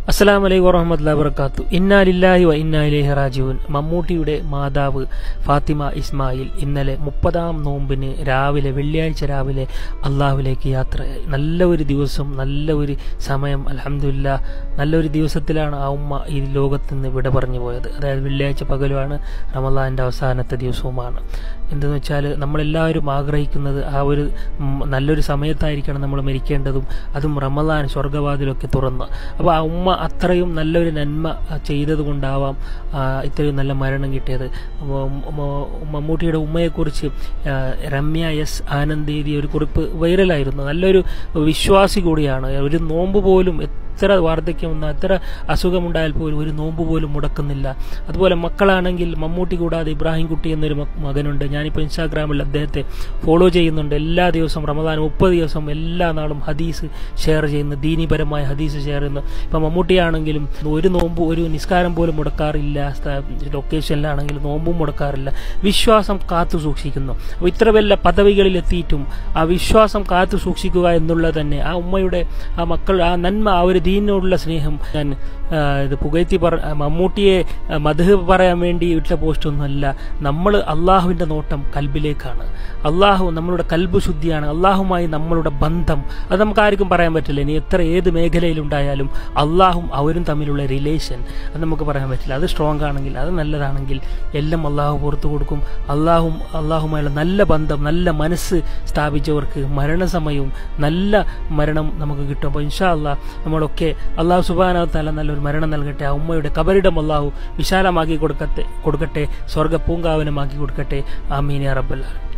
അസ്സലാം വലൈക്കും വറഹമത്തുള്ള വർക്കാത്തു ഇന്നാലില്ലാഹി വ ഇന്നാലിഹി റാജിഊൻ മമ്മൂട്ടിയുടെ മാതാവ് ഫാത്തിമ ഇസ്മായിൽ ഇന്നലെ മുപ്പതാം നോമ്പിന് രാവിലെ വെള്ളിയാഴ്ച രാവിലെ അള്ളാഹുവിലേക്ക് യാത്രയായി നല്ല ഒരു ദിവസം നല്ല ഒരു സമയം അലഹമില്ല നല്ലൊരു ദിവസത്തിലാണ് ആ ഉമ്മ ഈ ലോകത്ത് നിന്ന് വിട പറഞ്ഞു പോയത് അതായത് വെള്ളിയാഴ്ച പകലുമാണ് റമദാൻ്റെ അവസാനത്തെ ദിവസവുമാണ് എന്തെന്ന് വെച്ചാൽ നമ്മളെല്ലാവരും ആഗ്രഹിക്കുന്നത് ആ ഒരു ഉം, നല്ലൊരു സമയത്തായിരിക്കണം നമ്മൾ മരിക്കേണ്ടതും അതും റമദാൻ സ്വർഗവാതിലൊക്കെ തുറന്ന് അപ്പോൾ ആ ഉമ്മ അത്രയും നല്ലൊരു നന്മ ആ, ചെയ്തത് കൊണ്ടാവാം ആ, ഇത്രയും നല്ല മരണം കിട്ടിയത് മ- മ- മമ്മൂട്ടിയുടെ ഉമ്മയെക്കുറിച്ച് ആ, രമ്യ എസ് ആനന്ദ് എഴുതിയ ഒരു കുറിപ്പ് വൈറലായിരുന്നു നല്ലൊരു വിശ്വാസി കൂടിയാണ് ഒരു നോമ്പ് പോലും എത്ര വാർദ്ധക്യം വന്ന എത്ര അസുഖമുണ്ടായാൽ പോലും ഒരു നോമ്പ് പോലും മുടക്കുന്നില്ല അതുപോലെ മക്കളാണെങ്കിൽ മമ്മൂട്ടി കൂടാതെ ഇബ്രാഹിം കുട്ടി എന്നൊരു മ- മകനുണ്ട് ഞാനിപ്പോൾ ഇൻസ്റ്റാഗ്രാമിൽ അദ്ദേഹത്തെ ഫോളോ ചെയ്യുന്നുണ്ട് എല്ലാ ദിവസവും റമദാൻ മുപ്പത് ദിവസം എല്ലാ നാളും ഹദീസ് ഷെയർ ചെയ്യുന്നു ദീനീപരമായ ഹദീസ് ഷെയർ ചെയ്യുന്നു ഇപ്പം മമ്മൂട്ടിയാണെങ്കിലും ഒരു നോമ്പ് ഒരു നിസ്കാരം പോലും മുടക്കാറില്ല സ്ഥ- ലൊക്കേഷനിലാണെങ്കിലും നോമ്പും മുടക്കാറില്ല വിശ്വാസം കാത്തു സൂക്ഷിക്കുന്നു അപ്പോൾ ഇത്ര വല്ല പദവികളിൽ എത്തിയിട്ടും ആ വിശ്വാസം കാത്തു സൂക്ഷിക്കുക എന്നുള്ളത് തന്നെ ആ ഉമ്മയുടെ ആ മക്കൾ ആ നന്മ ആ ഒരു ദീനിനോടുള്ള സ്നേഹം ഞാൻ ആ, ഇത് പുകഴ്ത്തി പറ ആ, മമ്മൂട്ടിയെ ആ, മധു പറയാൻ വേണ്ടി ഇട്ട പോസ്റ്റൊന്നുമല്ല നമ്മൾ അള്ളാഹുവിൻ്റെ നോട്ടം കൽബിലേക്കാണ് അള്ളാഹു നമ്മളുടെ കൽബ് ശുദ്ധിയാണ് അള്ളാഹുമായി നമ്മളുടെ ബന്ധം അത് നമുക്ക് ആർക്കും പറയാൻ പറ്റില്ല ഇനി എത്ര ഏത് മേഖലയിലുണ്ടായാലും അള്ളാഹും അവരും തമ്മിലുള്ള റിലേഷൻ അത് നമുക്ക് പറയാൻ പറ്റില്ല അത് സ്ട്രോങ് ആണെങ്കിൽ അത് നല്ലതാണെങ്കിൽ എല്ലാം അള്ളാഹു പുറത്തു കൊടുക്കും അള്ളാഹും അള്ളാഹുമായുള്ള നല്ല ബന്ധം നല്ല മനസ്സ് സ്ഥാപിച്ചവർക്ക് മരണസമയവും നല്ല മരണം നമുക്ക് കിട്ടും അപ്പോൾ ഇൻഷാ അള്ളാഹ് നമ്മളൊക്കെ അള്ളാഹു സുബാന തല നല്ലൊരു മരണം നൽകട്ടെ ആ ഉമ്മയുടെ കബറിടം അള്ളാഹു വിശാലമാക്കി കൊടുക്കട്ടെ കൊടുക്കട്ടെ സ്വർഗ പൂങ്കാവനമാക്കി കൊടുക്കട്ടെ ആമീൻ യാ റബ്ബൽ ആലമീൻ